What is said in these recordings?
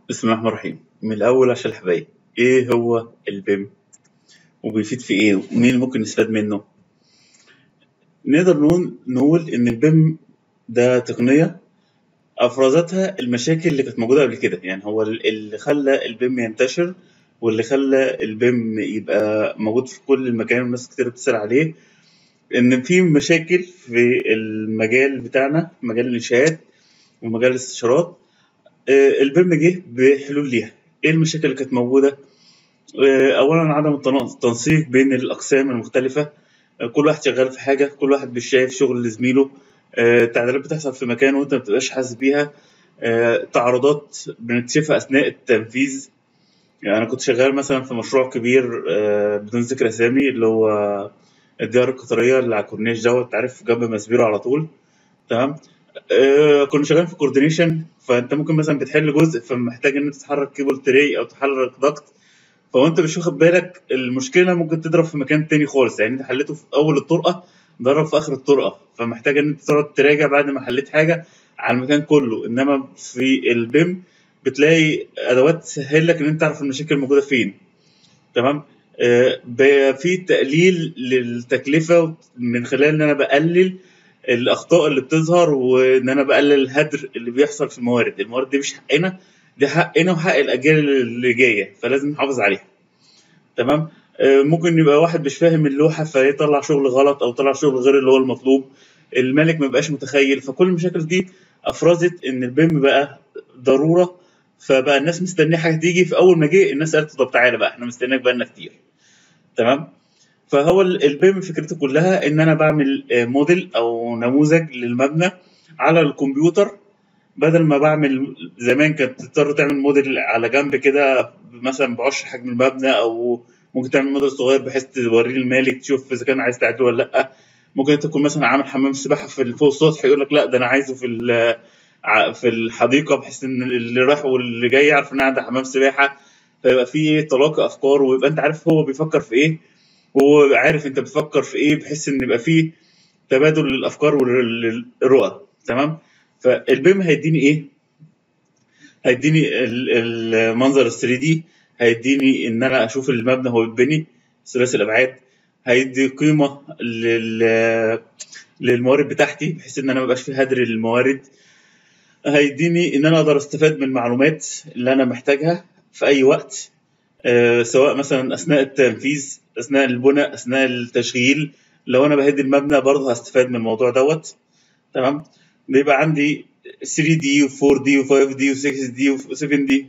بسم الله الرحمن الرحيم من الأول عشان الحبايب إيه هو البيم وبيفيد في إيه ومين اللي ممكن يستفاد منه نقدر نقول نقول إن البيم ده تقنية أفرزتها المشاكل اللي كانت موجودة قبل كده يعني هو اللي خلى البيم ينتشر واللي خلى البيم يبقى موجود في كل المكان والناس كتير بتسأل عليه إن في مشاكل في المجال بتاعنا مجال الإنشاءات ومجال الاستشارات آه، البيم جه بحلول ليها ايه المشاكل اللي كانت موجوده آه، اولا عدم التنا- التنسيق بين الاقسام المختلفه آه، كل واحد شغال في حاجه كل واحد مش شايف شغل لزميله آه، تعديلات بتحصل في مكان وانت ما بتبقاش حاسس بيها آه، تعارضات بنكتشفها اثناء التنفيذ يعني انا كنت شغال مثلا في مشروع كبير آه، بدون ذكر اسامي اللي هو الديار القطريه اللي على الكورنيش دوت عارف جنب مسبيرو على طول تمام آه، كنا شغالين في كوردينيشن فانت ممكن مثلا بتحل جزء فمحتاج ان انت تحرك كيبل تري او تحرك ضغط فوانت مش واخد بالك المشكله ممكن تضرب في مكان تاني خالص يعني انت حليته في اول الطرقه ضرب في اخر الطرقه فمحتاج ان انت تقعد تراجع بعد ما حليت حاجه على المكان كله انما في البيم بتلاقي ادوات تسهل لك ان انت تعرف المشاكل موجوده فين تمام آه، ب- في تقليل للتكلفه من خلال ان انا بقلل الاخطاء اللي بتظهر وان انا بقلل الهدر اللي بيحصل في الموارد الموارد دي مش حقنا دي حقنا وحق الاجيال اللي جايه فلازم نحافظ عليها تمام آه، ممكن يبقى واحد مش فاهم اللوحه فيطلع شغل غلط او طلع شغل غير اللي هو المطلوب المالك ما بقاش متخيل فكل المشاكل دي افرزت ان البيم بقى ضروره فبقى الناس مستنيه حاجه تيجي في اول ما جه الناس قالت طب تعالى بقى احنا مستنيك بقالنا كتير تمام فهو ال- البيم فكرته كلها ان انا بعمل آه، موديل او نموذج للمبنى على الكمبيوتر بدل ما بعمل زمان كانت تضطر تعمل موديل على جنب كده مثلا بعشر حجم المبنى او ممكن تعمل موديل صغير بحيث توريه للمالك تشوف اذا كان عايز تعدله ولا لا ممكن انت تكون مثلا عامل حمام سباحه في فوق السطح يقول لك لا ده انا عايزه في ال- ع- في الحديقه بحيث ان اللي رايح واللي جاي يعرف ان عندي حمام سباحه فيبقى في تلاقي افكار ويبقى انت عارف هو بيفكر في ايه وهو عارف انت بتفكر في ايه بحيث ان يبقى فيه تبادل للافكار والرؤى تمام فالبيم هيديني ايه هيديني ال- المنظر ال 3 دي هيديني ان انا اشوف المبنى هو بيتبني ثلاثي الابعاد هيدي قيمه لل للموارد بتاعتي بحيث ان انا مبقاش في هدر للموارد هيديني ان انا اقدر استفاد من المعلومات اللي انا محتاجها في اي وقت آه، سواء مثلا اثناء التنفيذ اثناء البناء اثناء التشغيل لو انا بهدي المبنى برضه هستفاد من الموضوع دوت تمام بيبقى عندي 3 دي و4 دي و5 دي و6 دي و7 دي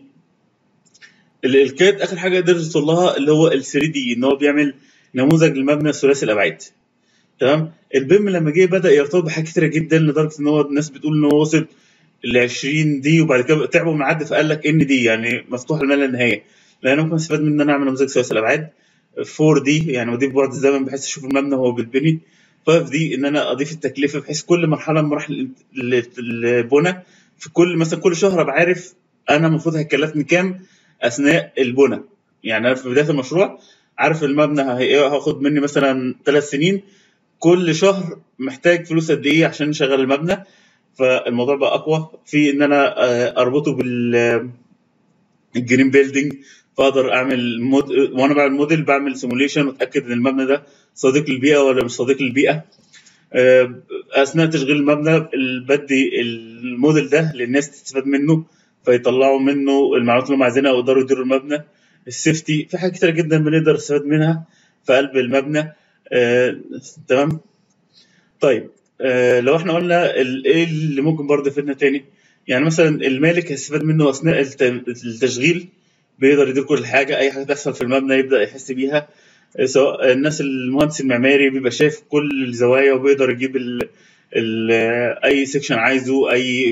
الكاد اخر حاجه قدر يوصل لها اللي هو ال 3 دي ان هو بيعمل نموذج للمبنى ثلاثي الابعاد تمام البيم لما جه بدا يرتبط بحاجات كتيره جدا لدرجه ان هو الناس بتقول ان هو وصل ل 20 دي وبعد كده تعبوا من عد فقال لك ان دي يعني مفتوح المال للنهايه لان ممكن استفاد من ان انا اعمل نموذج ثلاثي الابعاد 4 دي يعني اضيف بعد الزمن بحيث اشوف المبنى وهو بيتبني 5 دي ان انا اضيف التكلفه بحيث كل مرحله من مراحل ال- البنى في كل مثلا كل شهر ابقى عارف انا المفروض هيكلفني كام اثناء البنى يعني انا في بدايه المشروع عارف المبنى هي- هاخد مني مثلا ثلاث سنين كل شهر محتاج فلوس قد ايه عشان نشغل المبنى فالموضوع بقى اقوى في ان انا آه، اربطه بال الجرين بيلدينج فاقدر اعمل مود وانا بعمل موديل بعمل سيموليشن واتاكد ان المبنى ده صديق للبيئه ولا مش صديق للبيئه آه، اثناء تشغيل المبنى ال- بدي الموديل ده للناس تستفاد منه فيطلعوا منه المعلومات اللي هم عايزينها ويقدروا يديروا المبنى السيفتي في حاجات كتير جدا بنقدر نستفاد منها في قلب المبنى آه، تمام طيب آه، لو احنا قلنا ال- ايه اللي ممكن برضه يفيدنا تاني يعني مثلا المالك هيستفاد منه اثناء الت- التشغيل بيقدر يدير كل حاجه اي حاجه تحصل في المبنى يبدا يحس بيها آه، سواء الناس المهندس المعماري بيبقى شايف كل الزوايا وبيقدر يجيب ال ال اي سيكشن عايزه اي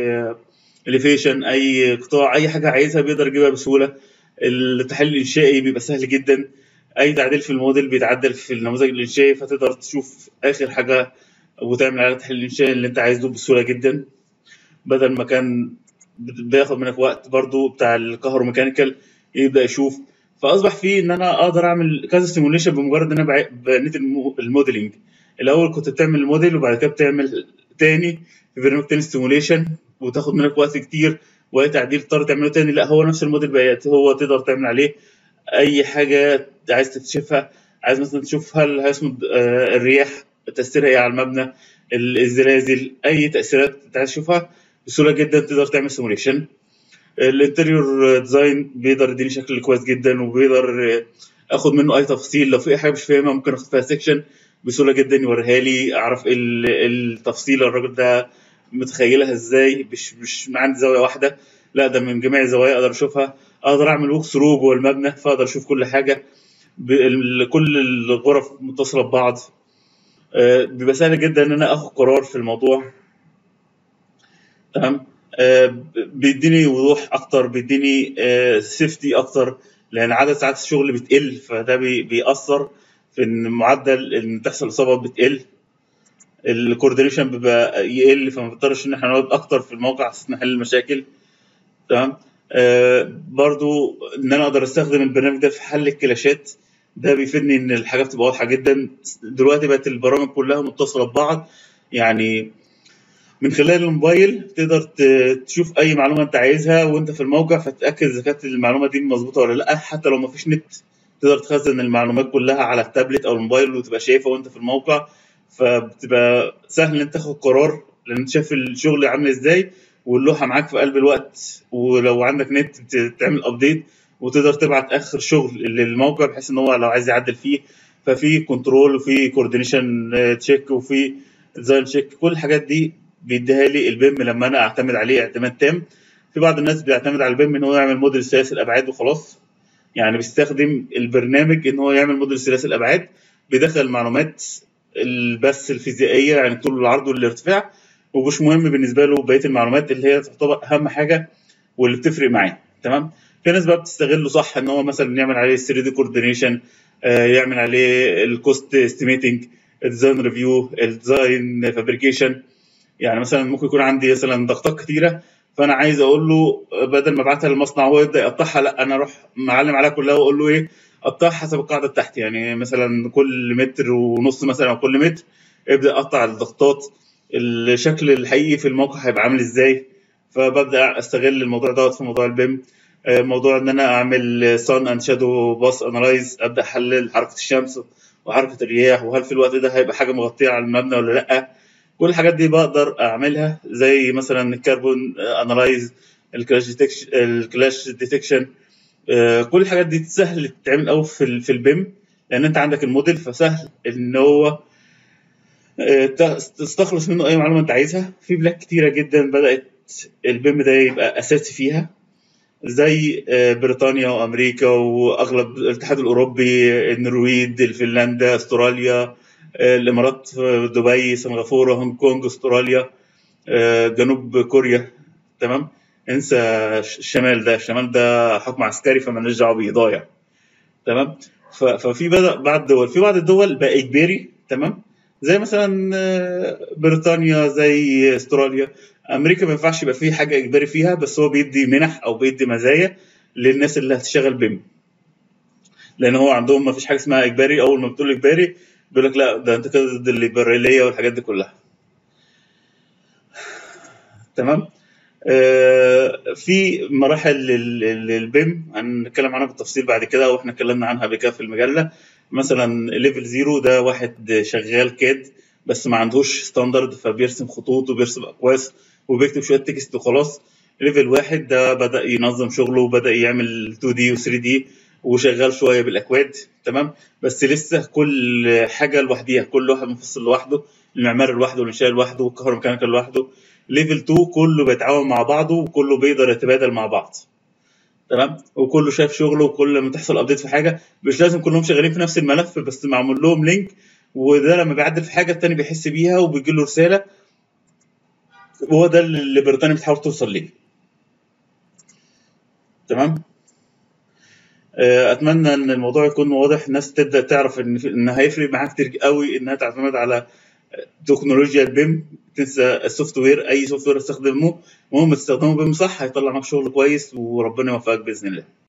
اليفيشن اي قطاع اي حاجه عايزها بيقدر يجيبها بسهوله التحليل الانشائي بيبقى سهل جدا اي تعديل في الموديل بيتعدل في النموذج الانشائي فتقدر تشوف اخر حاجه وتعمل عليها التحليل الانشائي اللي انت عايزه بسهوله جدا بدل ما كان بياخد منك وقت برضو بتاع الكهروميكانيكال يبدا يشوف فاصبح في ان انا اقدر اعمل كذا سيموليشن بمجرد ان انا بع- بنيت المو- الموديلنج الاول كنت بتعمل الموديل وبعد كده بتعمل تاني في برنامج تاني سيموليشن وتاخد منك وقت كتير واي تعديل تضطر تعمله تاني لا هو نفس الموديل بقى هو تقدر تعمل عليه اي حاجه عايز تكتشفها عايز مثلا تشوف هل هيصمد آه، الرياح تاثيرها ايه على المبنى ال- الزلازل اي تاثيرات انت عايز تشوفها بسهوله جدا تقدر تعمل سيموليشن الانتريور ديزاين بيقدر يديني شكل كويس جدا وبيقدر آه، اخد منه اي تفاصيل لو في اي حاجه مش فاهمها ممكن اخد فيها سيكشن بسهوله جدا يوريها لي اعرف ايه ال- التفصيله الراجل ده متخيلها ازاي مش مش من عند زاويه واحده لا ده من جميع الزوايا اقدر اشوفها اقدر اعمل ووك ثرو جوه المبنى فاقدر اشوف كل حاجه ب- ال- كل الغرف متصله ببعض آه، بيبقى سهل جدا ان انا اخد قرار في الموضوع تمام آه، ب- بيديني وضوح اكتر بيديني سيفتي اكتر لان عدد ساعات الشغل بتقل فده بي- بيأثر في ان معدل ان تحصل اصابه بتقل الكوردينيشن بيبقى يقل فما بنضطرش ان احنا نقعد اكتر في الموقع عشان نحل المشاكل تمام آه برضو ان انا اقدر استخدم البرنامج ده في حل الكلاشات ده بيفيدني ان الحاجات تبقى واضحه جدا دلوقتي بقت البرامج كلها متصله ببعض يعني من خلال الموبايل تقدر ت- تشوف اي معلومه انت عايزها وانت في الموقع فتتاكد اذا كانت المعلومه دي مظبوطه ولا لا حتى لو مفيش نت تقدر تخزن المعلومات كلها على التابلت او الموبايل وتبقى شايفها وانت في الموقع فبتبقى سهل ان انت تاخد قرار لان انت شايف الشغل عامل ازاي واللوحه معاك في قلب الوقت ولو عندك نت ت- تعمل ابديت وتقدر تبعت اخر شغل للموقع بحيث ان هو لو عايز يعدل فيه ففي كنترول وفي كوردينيشن تشيك وفي ديزاين تشيك كل الحاجات دي بيديها لي البيم لما انا اعتمد عليه اعتماد تام في بعض الناس بيعتمد على البيم ان هو يعمل موديل ثلاثي الابعاد وخلاص يعني بيستخدم البرنامج ان هو يعمل موديل ثلاثي الابعاد بيدخل المعلومات البث الفيزيائيه يعني الطول والعرض والارتفاع ومش مهم بالنسبه له بقيه المعلومات اللي هي تعتبر اهم حاجه واللي بتفرق معاه تمام في ناس بقى بتستغله صح ان هو مثلا يعمل عليه 3 دي كوردينيشن يعمل عليه الكوست استيميتنج الديزاين ريفيو الديزاين فابريكيشن يعني مثلا ممكن يكون عندي مثلا ضغطات كتيره فانا عايز اقول له بدل ما ابعتها للمصنع وهو يبدا يقطعها لا انا اروح معلم عليها كلها واقول له ايه قطعها حسب القاعده بتاعتي يعني مثلا كل متر ونص مثلا او كل متر ابدا اقطع الضغطات الشكل الحقيقي في الموقع هيبقى عامل ازاي فببدا استغل الموضوع دوت في موضوع البيم آه، موضوع ان انا اعمل سان اند شادو باس انالايز ابدا احلل حركه الشمس وحركه الرياح وهل في الوقت ده هيبقى حاجه مغطيه على المبنى ولا لا كل الحاجات دي بقدر اعملها زي مثلا الكربون انالايز الكلاش ديتكشن الكلاش ديتكشن كل الحاجات دي سهل تتعمل قوي في ال- في البيم لان انت عندك الموديل فسهل ان هو آه، تستخلص منه اي معلومه انت عايزها في بلاد كتيره جدا بدات البيم ده يبقى اساسي فيها زي آه، بريطانيا وامريكا واغلب الاتحاد الاوروبي النرويج فنلندا استراليا آه، الامارات دبي سنغافوره هونج كونج استراليا آه، جنوب كوريا تمام انسى الشمال ده الشمال ده حكم عسكري فمالناش دعوه بيه ضايع تمام ف- ففي بدا بعض الدول في بعض الدول بقى اجباري تمام زي مثلا آه، بريطانيا زي استراليا امريكا ما ينفعش يبقى فيه حاجه اجباري فيها بس هو بيدي منح او بيدي مزايا للناس اللي هتشتغل بيم لان هو عندهم ما فيش حاجه اسمها اجباري اول ما بتقول اجباري بيقول لك لا ده انت كده ضد الليبراليه والحاجات دي كلها تمام آه، في مراحل لل- لل- للبيم هنتكلم عنها بالتفصيل بعد كده واحنا اتكلمنا عنها قبل كده في المجله مثلا ليفل زيرو ده واحد شغال كاد بس ما عندهوش ستاندرد فبيرسم خطوط وبيرسم اقواس وبيكتب شويه تكست وخلاص ليفل واحد ده بدا ينظم شغله وبدا يعمل 2 دي و 3 دي وشغال شويه بالاكواد تمام بس لسه كل حاجه لوحديها كل واحد منفصل لوحده المعمار لوحده والانشاء لوحده والكهروميكانيكا لوحده ليفل 2 كله بيتعاون مع بعضه وكله بيقدر يتبادل مع بعض تمام وكله شايف شغله وكل ما تحصل ابديت في حاجه مش لازم كلهم شغالين في نفس الملف بس معمول لهم لينك وده لما بيعدل في حاجه التاني بيحس بيها وبيجي له رساله وهو ده اللي بريطانيا بتحاول توصل ليه تمام آه، اتمنى ان الموضوع يكون واضح الناس تبدا تعرف ان في- ان هيفرق معاها كتير قوي انها تعتمد على تكنولوجيا البيم تنسى السوفت وير اي سوفت وير تستخدمه المهم تستخدمه بيم صح هيطلع معاك شغل كويس وربنا يوفقك باذن الله